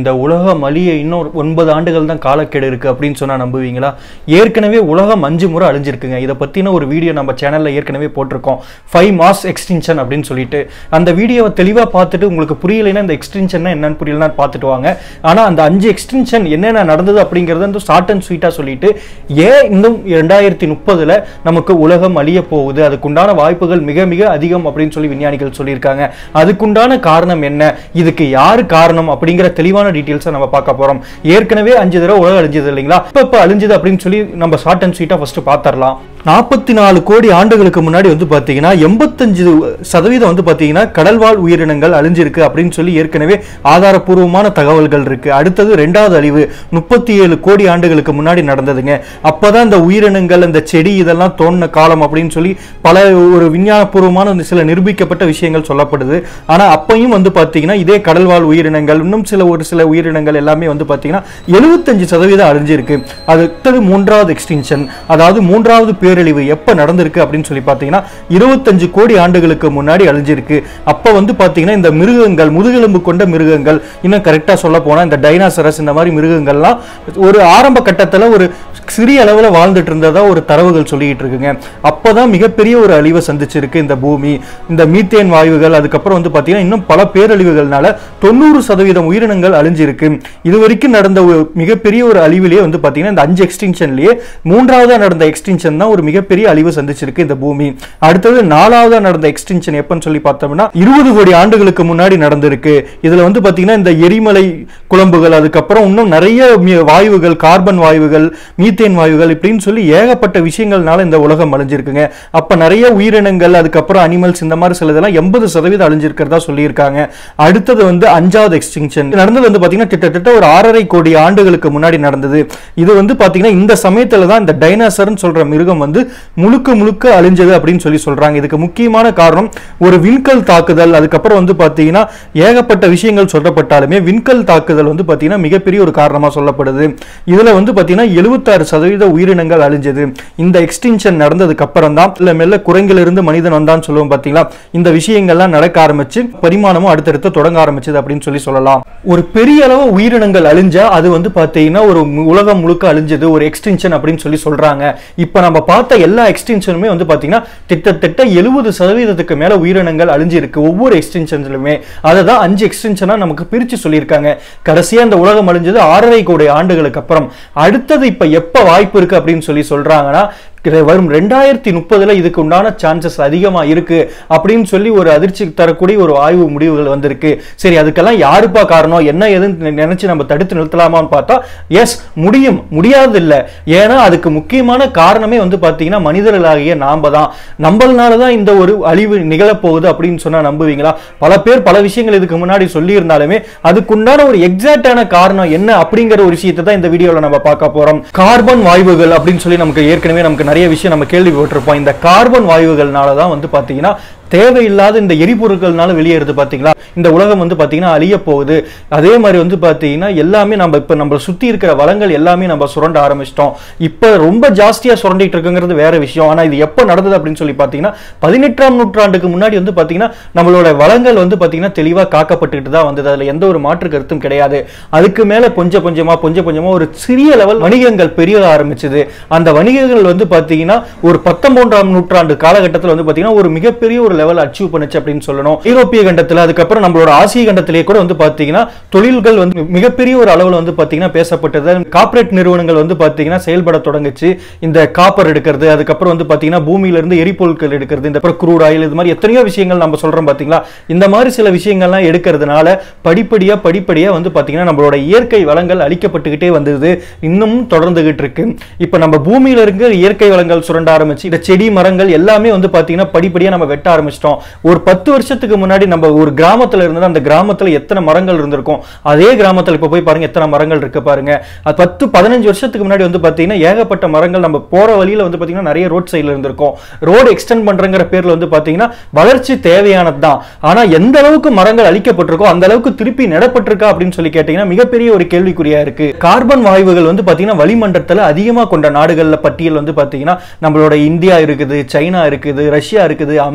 இந்த உலகம் அழிய இன்னும் ஒன்பது ஆண்டுகள் தான் காலக்கெடு இருக்கு அப்படின்னு சொன்னா நம்புவீங்களா ஏற்கனவே உலகம் அஞ்சு முறை அழிஞ்சிருக்குங்க இதை பத்தின ஒரு வீடியோ நம்ம சேனல்ல ஏற்கனவே போட்டிருக்கோம் ஃபைவ் மாஸ் எக்ஸ்டென்ஷன் அப்படின்னு சொல்லிட்டு அந்த வீடியோவை தெளிவா பார்த்துட்டு உங்களுக்கு புரியலைன்னா இந்த எக்ஸ்டென்ஷன் என்னன்னு புரியலன்னா பார்த்துட்டு வாங்க ஆனா அந்த அஞ்சு எக்ஸ்டென்ஷன் என்னென்ன நடந்தது அப்படிங்கறத வந்து ஷார்ட் அண்ட் ஸ்வீட்டா சொல்லிட்டு ஏன் இன்னும் ரெண்டாயிரத்தி முப்பதுல நமக்கு உலகம் அழிய போகுது அதுக்குண்டான வாய்ப்புகள் மிக மிக அதிகம் அப்படின்னு சொல்லி விஞ்ஞானிகள் சொல்லியிருக்காங்க அதுக்குண்டான காரணம் என்ன இதுக்கு யாரு காரணம் அப்படிங்கிற தெளிவான டீட்டெயில்ஸை நம்ம பார்க்க போறோம் ஏற்கனவே அஞ்சு தடவை உலகம் அழிஞ்சது இல்லைங்களா இப்ப இப்ப அழிஞ்சது அப்படின்னு சொல்லி நம்ம ஷார்ட் அண்ட் ஸ்வீட்டா ஃபர்ஸ்ட் பார்த்தரலாம் நாற்பத்தி நாலு கோடி ஆண்டுகளுக்கு முன்னாடி வந்து பார்த்தீங்கன்னா எண்பத்தஞ்சு சதவீதம் வந்து பார்த்தீங்கன்னா கடல்வாழ் உயிரினங்கள் அழிஞ்சிருக்கு அப்படின்னு சொல்லி ஏற்கனவே ஆதாரப்பூர்வமான தகவல்கள் இருக்கு அடுத்தது ரெண்டாவது அழிவு முப்பத்தி ஏழு கோடி ஆண்டுகளுக்கு முன்னாடி நடந்ததுங்க அப்பதான் இந்த உயிரினங்கள் இந்த செடி இதெல்லாம் தோணின காலம் அப்படின்னு சொல்லி பல ஒரு விஞ்ஞானபூர்வமான இந்த சில நிரூபிக்கப்பட்ட விஷயங்கள் சொல்லப்படுது ஆனா அப்பையும் வந்து பார்த்தீங்கன்னா இதே கடல்வாழ் உயிரினங்கள் இன்னும் சில ஒரு சில உயிரினங்கள் எல்லாமே வந்து பார்த்தீங்கன்னா எழுபத்தஞ்சு சதவீதம் அழிஞ்சிருக்கு அடுத்தது மூன்றாவது எக்ஸ்டிங்ஷன் அதாவது மூன்றாவது பேரழிவு எப்ப நடந்திருக்கு அப்படின்னு சொல்லி பார்த்தீங்கன்னா இருபத்தஞ்சு கோடி ஆண்டுகளுக்கு முன்னாடி அழிஞ்சிருக்கு அப்ப வந்து பார்த்தீங்கன்னா இந்த மிருகங்கள் முதுகெலும்பு கொண்ட மிருகங்கள் இன்னும் கரெக்டா சொல்ல போனா இந்த டைனாசரஸ் இந்த மாதிரி மிருகங்கள்லாம் ஒரு ஆரம்ப கட்டத்துல ஒரு சிறிய அளவில் வாழ்ந்துட்டு இருந்ததா ஒரு தரவுகள் சொல்லிட்டு இருக்குங்க அப்பதான் மிகப்பெரிய ஒரு அழிவை சந்திச்சிருக்கு இந்த பூமி இந்த மீத்தேன் வாயுகள் அதுக்கப்புறம் வந்து பார்த்தீங்கன்னா இன்னும் பல பேரழிவுகள்னால தொண்ணூறு சதவீதம் உயிரினங்கள் அழிஞ்சிருக்கு இது வரைக்கும் நடந்த ஒரு மிகப்பெரிய ஒரு அழிவிலேயே வந்து பார்த்தீங்கன்னா இந்த அஞ்சு எக்ஸ்டிங்ஷன்லயே மூன்றாவதா நடந்த எக்ஸ்டிங்ஷன் தான் ஒரு மிகப்பெரிய அழிவு சந்திச்சிருக்கு இந்த பூமி அடுத்தது நாலாவதா நடந்த எக்ஸ்டிங்ஷன் எப்பன்னு சொல்லி பார்த்தோம்னா இருபது கோடி ஆண்டுகளுக்கு முன்னாடி நடந்திருக்கு இதுல வந்து பார்த்தீங்கன்னா இந்த எரிமலை குழம்புகள் அதுக்கப்புறம் இன்னும் நிறைய மி- வாயுகள் கார்பன் வாயுகள் மீத்தேன் வாயுகள் இப்படின்னு சொல்லி ஏகப்பட்ட விஷயங்கள்னால இந்த உலகம் அழிஞ்சிருக்குங்க அப்ப நிறைய உயிரினங்கள் அதுக்கப்புறம் அனிமல்ஸ் இந்த மாதிரி சிலதெல்லாம் எண்பது சதவீதம் அழிஞ்சிருக்கிறதா சொல்லியிருக்காங்க அடுத்தது வந்து அஞ்சாவது எக்ஸ்டிங்ஷன் நடந்தது வந்து பாத்தீங்கன்னா கிட்டத்தட்ட ஒரு ஆறரை கோடி ஆண்டுகளுக்கு முன்னாடி நடந்தது இது வந்து பாத்தீங்கன்னா இந்த சமயத்துல தான் இந்த டைனாசர்னு சொல்ற மிருகம் வந்து முழுக்க முழுக்க அழிஞ்சது அப்படின்னு சொல்லி சொல்றாங்க இதுக்கு முக்கியமான காரணம் ஒரு விண்கல் தாக்குதல் அதுக்கப்புறம் வந்து பாத்தீங்கன்னா ஏகப்பட்ட விஷயங்கள் சொல்லப்பட்டாலுமே விண்கல் தாக்குதல் வந்து பாத்தீங்கன்னா மிகப்பெரிய ஒரு காரணமா சொல்லப்படுது இதுல வந்து பாத்தீங்கன்னா எழுபத்தாறு சதவீத உயிரினங்கள் அழிஞ்சது இந்த எக்ஸ்டிங்ஷன் நடந்ததுக்கு அப்புறம் தான் இல்ல மெல்ல குரங்கிலிருந்து மனிதன் வந்தான்னு சொல்லுவோம் பாத்தீங்களா இந்த விஷயங்கள்லாம் நடக்க ஆரம்பிச்சு பரிமாணமும் அடுத்தடுத்து தொடங்க ஆரம்பிச்சது அப்படின்னு சொல்லி சொல்லலாம் ஒரு பெரிய அளவு உயிரினங்கள் அழிஞ்சா அது வந்து பாத்தீங்கன்னா ஒரு மு- உலகம் முழுக்க அழிஞ்சது ஒரு எக்ஸ்டென்ஷன் அப்படின்னு சொல்லி சொல்றாங்க இப்ப நம்ம பார்த்த எல்லா எக்ஸ்டென்ஷனுமே வந்து பாத்தீங்கன்னா கிட்டத்தட்ட எழுபது சதவீதத்துக்கு மேல உயிரினங்கள் அழிஞ்சிருக்கு ஒவ்வொரு எக்ஸ்டென்ஷன்ஸ்லுமே அதை தான் அஞ்சு எக்ஸ்டென்ஷனா நமக்கு பிரிச்சு சொல்லியிருக்காங்க கடைசியா இந்த உலகம் அழிஞ்சது ஆறரை கோடி ஆண்டுகளுக்கு அப்புறம் அடுத்தது இப்ப எப்ப வாய்ப்பு இருக்கு அப்படின்னு சொல்லி சொல்றாங்கன்னா கிட்ட வரும் ரெண்டாயிரத்தி முப்பதுல இதுக்கு உண்டான சான்சஸ் அதிகமா இருக்கு அப்படின்னு சொல்லி ஒரு அதிர்ச்சி தரக்கூடிய ஒரு ஆய்வு முடிவுகள் வந்திருக்கு சரி அதுக்கெல்லாம் யாருப்பா காரணம் என்ன ஏதுன்னு நினைச்சு நம்ம தடுத்து நிறுத்தலாமான்னு பார்த்தா எஸ் முடியும் முடியாது இல்ல ஏன்னா அதுக்கு முக்கியமான காரணமே வந்து பாத்தீங்கன்னா மனிதர்களாகிய நாம தான் நம்மளனால தான் இந்த ஒரு அழிவு நிகழப்போகுது அப்படின்னு சொன்னா நம்புவீங்களா பல பேர் பல விஷயங்கள் இதுக்கு முன்னாடி சொல்லி இருந்தாலுமே அதுக்குண்டான ஒரு எக்ஸாக்டான காரணம் என்ன அப்படிங்கிற ஒரு விஷயத்தை தான் இந்த வீடியோல நம்ம பார்க்க போறோம் கார்பன் வாயுகள் அப்படின்னு சொல்லி நமக்கு ஏற்கனவே நமக்கு நிறைய விஷயம் நம்ம கேள்விப்பட்டிருப்போம் இந்த கார்பன் வாயுகள்னால தான் வந்து பாத்தீங்கன்னா தேவையில்லாத இந்த எரிபொருட்கள்னால வெளியேறுது பாத்தீங்களா இந்த உலகம் வந்து பாத்தீங்கன்னா அழிய போகுது அதே மாதிரி வந்து பாத்தீங்கன்னா எல்லாமே நம்ம இப்ப நம்ம சுத்தி இருக்கிற வளங்கள் எல்லாமே நம்ம சுரண்ட ஆரம்பிச்சிட்டோம் இப்ப ரொம்ப ஜாஸ்தியா சுரண்டிட்டு இருக்குங்கிறது வேற விஷயம் ஆனா இது எப்ப நடந்தது அப்படின்னு சொல்லி பாத்தீங்கன்னா பதினெட்டாம் நூற்றாண்டுக்கு முன்னாடி வந்து பாத்தீங்கன்னா நம்மளோட வளங்கள் வந்து பாத்தீங்கன்னா தெளிவா காக்கப்பட்டுக்கிட்டு தான் வந்தது அதுல எந்த ஒரு மாற்று கருத்தும் கிடையாது அதுக்கு மேல கொஞ்சம் கொஞ்சமா கொஞ்சம் கொஞ்சமா ஒரு சிறிய லெவல் வணிகங்கள் பெரிய ஆரம்பிச்சது அந்த வணிகங்கள் வந்து பாத்தீங்கன்னா ஒரு பத்தொன்பதாம் நூற்றாண்டு காலகட்டத்தில் வந்து பாத்தீங்கன்னா ஒரு மிகப்பெரிய ஒரு லெவல் அச்சீவ் பண்ணுச்சு அப்படின்னு சொல்லணும் ஐரோப்பிய கண்டத்துல அதுக்கப்புறம் நம்மளோட ஆசிய கண்டத்திலேயே கூட வந்து பாத்தீங்கன்னா தொழில்கள் வந்து மிகப்பெரிய ஒரு அளவுல வந்து பாத்தீங்கன்னா பேசப்பட்டது கார்ப்பரேட் நிறுவனங்கள் வந்து பாத்தீங்கன்னா செயல்பட தொடங்குச்சு இந்த காப்பர் எடுக்கிறது அதுக்கப்புறம் வந்து பாத்தீங்கன்னா பூமியில இருந்து எரிபொருட்கள் எடுக்கிறது இந்த க்ரூட் ஆயில் இது மாதிரி எத்தனையோ விஷயங்கள் நம்ம சொல்றோம் பாத்தீங்களா இந்த மாதிரி சில விஷயங்கள்லாம் எடுக்கிறதுனால படிப்படியா படிப்படியா வந்து பாத்தீங்கன்னா நம்மளோட இயற்கை வளங்கள் அழிக்கப்பட்டுக்கிட்டே வந்தது இன்னமும் தொடர்ந்துகிட்டு இருக்கு இப்ப நம்ம பூமியில இருக்கிற இயற்கை வளங்கள் சுரண்ட ஆரம்பிச்சு இந்த செடி மரங்கள் எல்லாமே வந்து பாத்தீங்கன்னா படிப்படியா நம்ம வெட்ட ஆரம்பிச்சிட்டோம் ஒரு பத்து வருஷத்துக்கு முன்னாடி நம்ம ஒரு கிராமத்துல இருந்தது அந்த கிராமத்துல எத்தனை மரங்கள் இருந்திருக்கும் அதே கிராமத்துல இப்ப போய் பாருங்க எத்தனை மரங்கள் இருக்கு பாருங்க அது பத்து பதினஞ்சு வருஷத்துக்கு முன்னாடி வந்து பாத்தீங்கன்னா ஏகப்பட்ட மரங்கள் நம்ம போற வழியில வந்து பாத்தீங்கன்னா நிறைய ரோட் சைடுல இருந்திருக்கும் ரோடு எக்ஸ்டெண்ட் பண்றங்கிற பேர்ல வந்து பாத்தீங்கன்னா வளர்ச்சி தேவையானது தான் ஆனா எந்த அளவுக்கு மரங்கள் அழிக்கப்பட்டிருக்கோ அந்த அளவுக்கு திருப்பி நடப்பட்டிருக்கா அப்படின்னு சொல்லி கேட்டீங்கன்னா மிகப்பெரிய ஒரு கேள்விக்குறியா இருக்கு கார்பன் வாயுகள் வந்து பாத்தீங்கன்னா வளிமண்டலத்துல அதிகமா கொண்ட நாடுகள்ல பட்டியல் வந்து பாத்தீங்கன்னா நம்மளோட இந்தியா இருக்குது சைனா இருக்குது ரஷ்யா இருக்குது அமெரிக்கா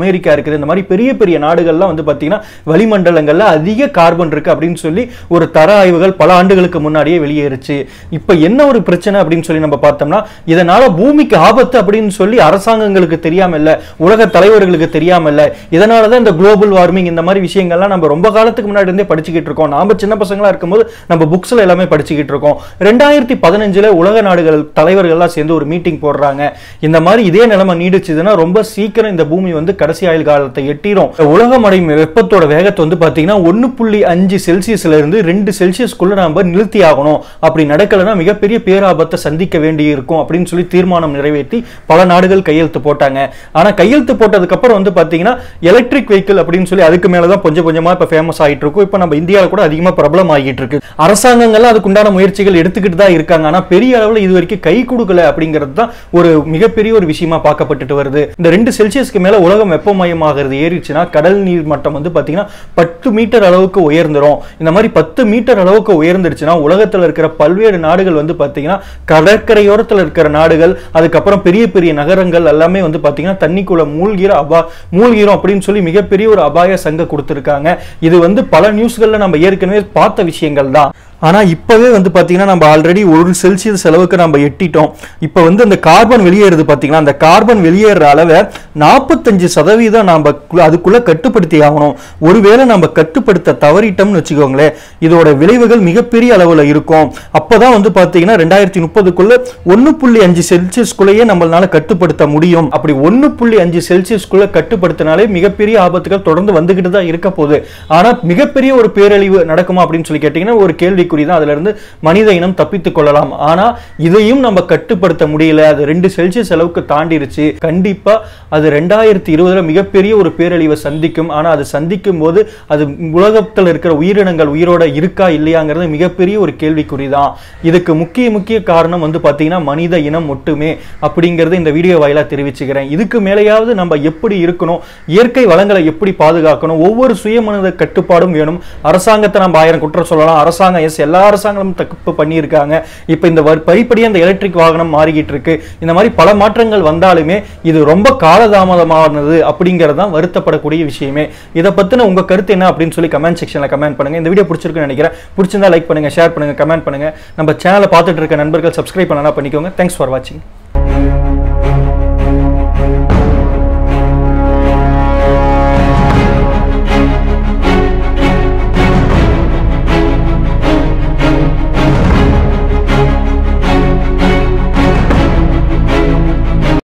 இருக்குது இந்த மாதிரி பெரிய பெரிய நாடுகள்லாம் வந்து பார்த்தீங்கன்னா வளிமண்டலங்கள்ல அதிக கார்பன் இருக்கு அப்படின்னு சொல்லி ஒரு தர ஆய்வுகள் பல ஆண்டுகளுக்கு முன்னாடியே வெளியேறுச்சு இப்போ என்ன ஒரு பிரச்சனை அப்படின்னு சொல்லி நம்ம பார்த்தோம்னா இதனால பூமிக்கு ஆபத்து அப்படின்னு சொல்லி அரசாங்கங்களுக்கு தெரியாம இல்ல உலக தலைவர்களுக்கு தெரியாம இல்ல இதனால தான் இந்த குளோபல் வார்மிங் இந்த மாதிரி விஷயங்கள்லாம் நம்ம ரொம்ப காலத்துக்கு முன்னாடி இருந்தே படிச்சுக்கிட்டு இருக்கோம் நாம சின்ன பசங்களா இருக்கும்போது நம்ம புக்ஸ்ல எல்லாமே படிச்சுக்கிட்டு இருக்கோம் ரெண்டாயிரத்தி பதினஞ்சுல உலக நாடுகள் தலைவர்கள்லாம் சேர்ந்து ஒரு மீட்டிங் போடுறாங்க இந்த மாதிரி இதே நிலைமை நீடிச்சதுன்னா ரொம்ப சீக்கிரம் இந்த பூமி வந்து கடைசி ஆயுள் காலத்தை எட்டிரும் உலகம் அடையும் வெப்பத்தோட வேகத்தை வந்து பாத்தீங்கன்னா ஒன்னு புள்ளி அஞ்சு செல்சியஸ்ல இருந்து ரெண்டு செல்சியஸ்க்குள்ள நம்ம நிறுத்தி ஆகணும் அப்படி நடக்கலைன்னா மிகப்பெரிய பேராபத்தை சந்திக்க வேண்டி இருக்கும் அப்படின்னு சொல்லி தீர்மானம் நிறைவேற்றி பல நாடுகள் கையெழுத்து போட்டாங்க ஆனா கையெழுத்து போட்டதுக்கு அப்புறம் வந்து பாத்தீங்கன்னா எலக்ட்ரிக் வெஹிக்கிள் அப்படின்னு சொல்லி அதுக்கு மேலதான் கொஞ்சம் கொஞ்சமா இப்ப ஃபேமஸ் ஆகிட்டு இருக்கும் இப்ப நம்ம இந்தியாவில் கூட அதிகமா பிரபலம் ஆகிட்டு இருக்கு அரசாங்கங்கள்லாம் அதுக்குண்டான முயற்சிகள் எடுத்துக்கிட்டு தான் இருக்காங்க ஆனா பெரிய அளவுல இது வரைக்கும் கை கொடுக்கல அப்படிங்கிறது தான் ஒரு மிகப்பெரிய ஒரு விஷயமா பார்க்கப்பட்டுட்டு வருது இந்த ரெண்டு செல்சியஸ்க்கு மேல உலகம் வெப்பமயமாகிறது ஏறிச்சுன்னா கடல் நீர் மட்டம் வந்து பாத்தீங்கன்னா பத்து மீட்டர் அளவுக்கு உயர்ந்துரும் இந்த மாதிரி பத்து மீட்டர் அளவுக்கு உயர்ந்துருச்சுன்னா உலகத்துல இருக்கிற பல்வேறு நாடுகள் வந்து பாத்தீங்கன்னா கடற்கரையோரத்துல இருக்கிற நாடுகள் அதுக்கப்புறம் பெரிய பெரிய நகரங்கள் எல்லாமே வந்து பாத்தீங்கன்னா தண்ணிக்குள்ள மூழ்கிற அபா மூழ்கிறோம் அப்படின்னு சொல்லி மிகப்பெரிய ஒரு அபாய சங்க கொடுத்துருக்காங்க இது வந்து பல நியூஸ்கள்ல நம்ம ஏற்கனவே பார்த்த விஷயங்கள் தான் ஆனா இப்பவே வந்து பாத்தீங்கன்னா நம்ம ஆல்ரெடி ஒரு செல்சியஸ் அளவுக்கு நம்ம எட்டிட்டோம் இப்போ வந்து அந்த கார்பன் வெளியேறுது பாத்தீங்கன்னா அந்த கார்பன் வெளியேற அளவை நாற்பத்தஞ்சு சதவீதம் நம்ம கு- அதுக்குள்ள கட்டுப்படுத்தி ஆகணும் ஒருவேளை நம்ம கட்டுப்படுத்த தவறிட்டோம்னு வச்சுக்கோங்களேன் இதோட விளைவுகள் மிகப்பெரிய அளவுல இருக்கும் அப்பதான் வந்து பாத்தீங்கன்னா ரெண்டாயிரத்தி முப்பதுக்குள்ள ஒன்னு புள்ளி அஞ்சு செல்சியஸ்குள்ளேயே நம்மளால கட்டுப்படுத்த முடியும் அப்படி ஒன்னு புள்ளி அஞ்சு செல்சியஸ்குள்ள கட்டுப்படுத்தினாலே மிகப்பெரிய ஆபத்துகள் தொடர்ந்து வந்துகிட்டு தான் இருக்க போகுது ஆனா மிகப்பெரிய ஒரு பேரழிவு நடக்குமா அப்படின்னு சொல்லி கேட்டீங்கன்னா ஒரு கேள்விக்குறி தான் அதுல இருந்து மனித இனம் தப்பித்துக் கொள்ளலாம் ஆனா இதையும் நம்ம கட்டுப்படுத்த முடியல அது ரெண்டு செல்சியஸ் அளவுக்கு தாண்டிருச்சு கண்டிப்பா அது ரெண்டாயிரத்தி இருபதுல மிகப்பெரிய ஒரு பேரழிவை சந்திக்கும் ஆனா அது சந்திக்கும் போது அது உலகத்தில் இருக்கிற உயிரினங்கள் உயிரோட இருக்கா இல்லையாங்கிறது மிகப்பெரிய ஒரு கேள்விக்குறி தான் இதுக்கு முக்கிய முக்கிய காரணம் வந்து பாத்தீங்கன்னா மனித இனம் மட்டுமே அப்படிங்கறது இந்த வீடியோ வாயிலா தெரிவிச்சுக்கிறேன் இதுக்கு மேலேயாவது நம்ம எப்படி இருக்கணும் இயற்கை வளங்களை எப்படி பாதுகாக்கணும் ஒவ்வொரு சுயமனித கட்டுப்பாடும் வேணும் அரசாங்கத்தை நம்ம ஆயிரம் குற்றம் சொல்லலாம் அரசாங்கம் எஸ் எல்லா அரசாங்கமும் தப்பு பண்ணியிருக்காங்க இப்போ இந்த வரி- படிப்படியா இந்த எலக்ட்ரிக் வாகனம் மாறிக்கிட்டு இருக்கு இந்த மாதிரி பல மாற்றங்கள் வந்தாலுமே இது ரொம்ப காலதாமதமானது அப்படிங்கிறது தான் வருத்தப்படக்கூடிய விஷயமே இதை பத்தின உங்க கருத்து என்ன அப்படின்னு சொல்லி கமெண்ட் செக்ஷன்ல கமெண்ட் பண்ணுங்க இந்த வீடியோ பிடிச்சிருக்குன்னு நினைக்கிறேன் பிடிச்சிருந்தா லைக் பண்ணுங்க ஷேர் பண்ணுங்க கமெண்ட் பண்ணுங்க நம்ம சேனலை பார்த்துட்டு இருக்க நண்பர்கள் சப்ஸ்கிரைப் பண்ணலாம் பண்ணிக்கோங்க தேங்க்ஸ் ஃபார் வாட்சிங்